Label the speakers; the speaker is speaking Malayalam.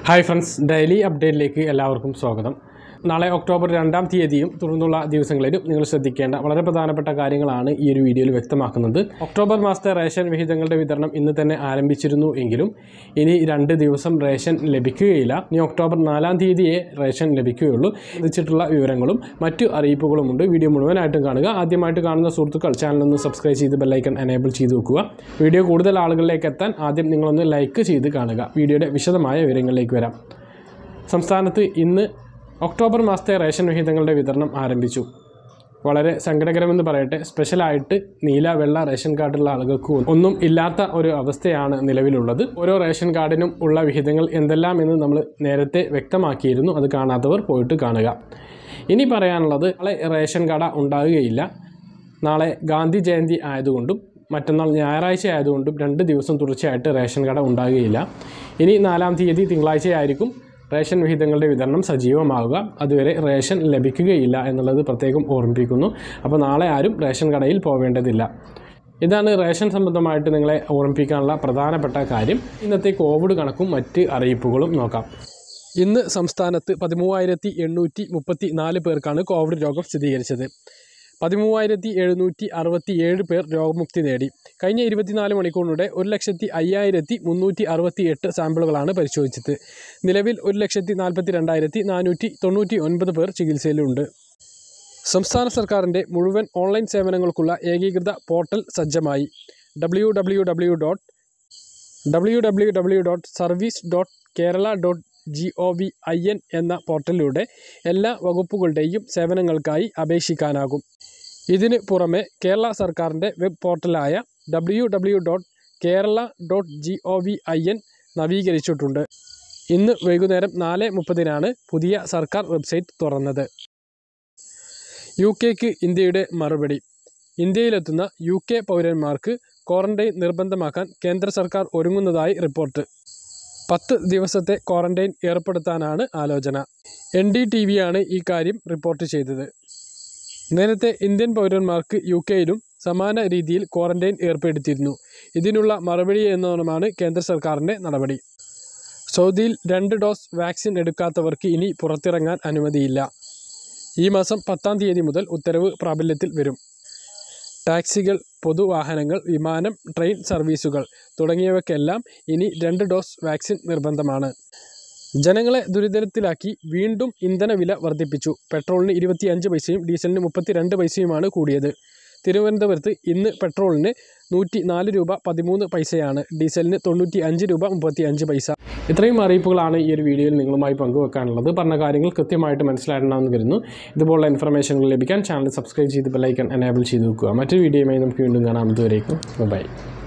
Speaker 1: ഹായ് ഫ്രണ്ട്സ് ഡെയിലി അപ്ഡേറ്റിലേക്ക് എല്ലാവർക്കും സ്വാഗതം നാളെ ഒക്ടോബർ രണ്ടാം തീയതിയും തുടർന്നുള്ള ദിവസങ്ങളിലും നിങ്ങൾ ശ്രദ്ധിക്കേണ്ട വളരെ പ്രധാനപ്പെട്ട കാര്യങ്ങളാണ് ഈ ഒരു വീഡിയോയിൽ വ്യക്തമാക്കുന്നത് ഒക്ടോബർ മാസത്തെ റേഷൻ വിഹിതങ്ങളുടെ വിതരണം ഇന്ന് തന്നെ ആരംഭിച്ചിരുന്നു എങ്കിലും ഇനി രണ്ട് ദിവസം റേഷൻ ലഭിക്കുകയില്ല ഇനി ഒക്ടോബർ നാലാം തീയതിയെ റേഷൻ ലഭിക്കുകയുള്ളൂ ലഭിച്ചിട്ടുള്ള വിവരങ്ങളും മറ്റു അറിയിപ്പുകളുമുണ്ട് വീഡിയോ മുഴുവനായിട്ടും കാണുക ആദ്യമായിട്ട് കാണുന്ന സുഹൃത്തുക്കൾ ചാനൽ ഒന്ന് സബ്സ്ക്രൈബ് ചെയ്ത് ബെല്ലൈക്കൺ എനേബിൾ ചെയ്ത് വെക്കുക വീഡിയോ കൂടുതൽ ആളുകളിലേക്ക് എത്താൻ ആദ്യം നിങ്ങളൊന്ന് ലൈക്ക് ചെയ്ത് കാണുക വീഡിയോയുടെ വിശദമായ വിവരങ്ങളിലേക്ക് വരാം സംസ്ഥാനത്ത് ഇന്ന് ഒക്ടോബർ മാസത്തെ റേഷൻ വിഹിതങ്ങളുടെ വിതരണം ആരംഭിച്ചു വളരെ സങ്കടകരമെന്ന് പറയട്ടെ സ്പെഷ്യലായിട്ട് നീല വെള്ള റേഷൻ കാർഡുള്ള ആളുകൾക്ക് ഒന്നും ഇല്ലാത്ത ഒരു അവസ്ഥയാണ് നിലവിലുള്ളത് ഓരോ റേഷൻ കാർഡിനും ഉള്ള വിഹിതങ്ങൾ എന്തെല്ലാം എന്ന് നമ്മൾ നേരത്തെ വ്യക്തമാക്കിയിരുന്നു അത് കാണാത്തവർ പോയിട്ട് കാണുക ഇനി പറയാനുള്ളത് നാളെ റേഷൻ കട ഉണ്ടാകുകയില്ല നാളെ ഗാന്ധി ജയന്തി ആയതുകൊണ്ടും മറ്റന്നാൾ ഞായറാഴ്ച ആയതുകൊണ്ടും രണ്ട് ദിവസം തുടർച്ചയായിട്ട് റേഷൻ കട ഉണ്ടാകുകയില്ല ഇനി നാലാം തീയതി തിങ്കളാഴ്ചയായിരിക്കും റേഷൻ വിഹിതങ്ങളുടെ വിതരണം സജീവമാവുക അതുവരെ റേഷൻ ലഭിക്കുകയില്ല എന്നുള്ളത് പ്രത്യേകം ഓർമ്മിപ്പിക്കുന്നു അപ്പോൾ നാളെ ആരും റേഷൻ കടയിൽ പോവേണ്ടതില്ല ഇതാണ് റേഷൻ സംബന്ധമായിട്ട് നിങ്ങളെ ഓർമ്മിപ്പിക്കാനുള്ള പ്രധാനപ്പെട്ട കാര്യം ഇന്നത്തെ കോവിഡ് കണക്കും മറ്റ് അറിയിപ്പുകളും നോക്കാം ഇന്ന് സംസ്ഥാനത്ത് പതിമൂവായിരത്തി എണ്ണൂറ്റി മുപ്പത്തി നാല് പേർക്കാണ് കോവിഡ് രോഗം സ്ഥിരീകരിച്ചത് പതിമൂവായിരത്തി എഴുന്നൂറ്റി അറുപത്തി ഏഴ് പേർ രോഗമുക്തി നേടി കഴിഞ്ഞ ഇരുപത്തിനാല് മണിക്കൂറിനിടെ ഒരു ലക്ഷത്തി അയ്യായിരത്തി മുന്നൂറ്റി അറുപത്തി എട്ട് സാമ്പിളുകളാണ് പരിശോധിച്ചത് നിലവിൽ ഒരു ലക്ഷത്തി നാൽപ്പത്തി രണ്ടായിരത്തി നാനൂറ്റി തൊണ്ണൂറ്റി ഒൻപത് പേർ ചികിത്സയിലുണ്ട് സംസ്ഥാന സർക്കാരിൻ്റെ മുഴുവൻ ഓൺലൈൻ സേവനങ്ങൾക്കുള്ള ഏകീകൃത പോർട്ടൽ സജ്ജമായി W W W dot W W W dot service dot Kerala dot G O V I N എന്ന പോർട്ടലിലൂടെ എല്ലാ വകുപ്പുകളുടെയും സേവനങ്ങൾക്കായി അപേക്ഷിക്കാനാകും ഇതിന് പുറമെ കേരള സർക്കാരിൻ്റെ വെബ് പോർട്ടലായ W W dot Kerala dot G O V I N നവീകരിച്ചിട്ടുണ്ട് ഇന്ന് വൈകുന്നേരം നാല് മുപ്പതിനാണ് പുതിയ സർക്കാർ വെബ്സൈറ്റ് തുറന്നത് യു കെക്ക് ഇന്ത്യയുടെ മറുപടി ഇന്ത്യയിലെത്തുന്ന യു കെ പൗരന്മാർക്ക് ക്വാറന്റൈൻ നിർബന്ധമാക്കാൻ കേന്ദ്ര സർക്കാർ ഒരുങ്ങുന്നതായി റിപ്പോർട്ട് പത്ത് ദിവസത്തെ ക്വാറന്റൈൻ ഏർപ്പെടുത്താനാണ് ആലോചന എൻ ഡി ടി വിയാണ് ഈ കാര്യം റിപ്പോർട്ട് ചെയ്തത് നേരത്തെ ഇന്ത്യൻ പൗരന്മാർക്ക് യു കെയിലും സമാന രീതിയിൽ ക്വാറന്റൈൻ ഏർപ്പെടുത്തിയിരുന്നു ഇതിനുള്ള മറുപടി എന്നോണമാണ് കേന്ദ്ര സർക്കാരിൻ്റെ നടപടി സൗദിയിൽ രണ്ട് ഡോസ് വാക്സിൻ എടുക്കാത്തവർക്ക് ഇനി പുറത്തിറങ്ങാൻ അനുമതിയില്ല ഈ മാസം പത്താം തീയതി മുതൽ ഉത്തരവ് പ്രാബല്യത്തിൽ വരും ടാക്സികൾ പൊതുവാഹനങ്ങൾ വിമാനം ട്രെയിൻ സർവീസുകൾ തുടങ്ങിയവയ്ക്കെല്ലാം ഇനി രണ്ട് ഡോസ് വാക്സിൻ നിർബന്ധമാണ് ജനങ്ങളെ ദുരിതത്തിലാക്കി വീണ്ടും ഇന്ധനവില വർദ്ധിപ്പിച്ചു പെട്രോളിന് ഇരുപത്തിയഞ്ച് പൈസയും ഡീസലിന് മുപ്പത്തിരണ്ട് പൈസയുമാണ് കൂടിയത് തിരുവനന്തപുരത്ത് ഇന്ന് പെട്രോളിന് നൂറ്റി നാല് രൂപ പതിമൂന്ന് പൈസയാണ് ഡീസലിന് തൊണ്ണൂറ്റി അഞ്ച് രൂപ മുപ്പത്തി അഞ്ച് പൈസ ഇത്രയും അറിയിപ്പുകളാണ് ഈ ഒരു വീഡിയോയിൽ നിങ്ങളുമായി പങ്കുവെക്കാനുള്ളത് പറഞ്ഞ കാര്യങ്ങൾ കൃത്യമായിട്ട് മനസ്സിലായിട്ടുണ്ടാകുമെന്ന് കരുതുന്നു ഇതുപോലുള്ള ഇൻഫർമേഷനുകൾ ലഭിക്കാൻ ചാനൽ സബ്സ്ക്രൈബ് ചെയ്ത് ബെല്ലൈക്കൺ എനേബിൾ ചെയ്ത് വെക്കുക മറ്റൊരു വീഡിയോയുമായി നമുക്ക് വീണ്ടും കാണാം ഇതുവരേക്കും ബൈ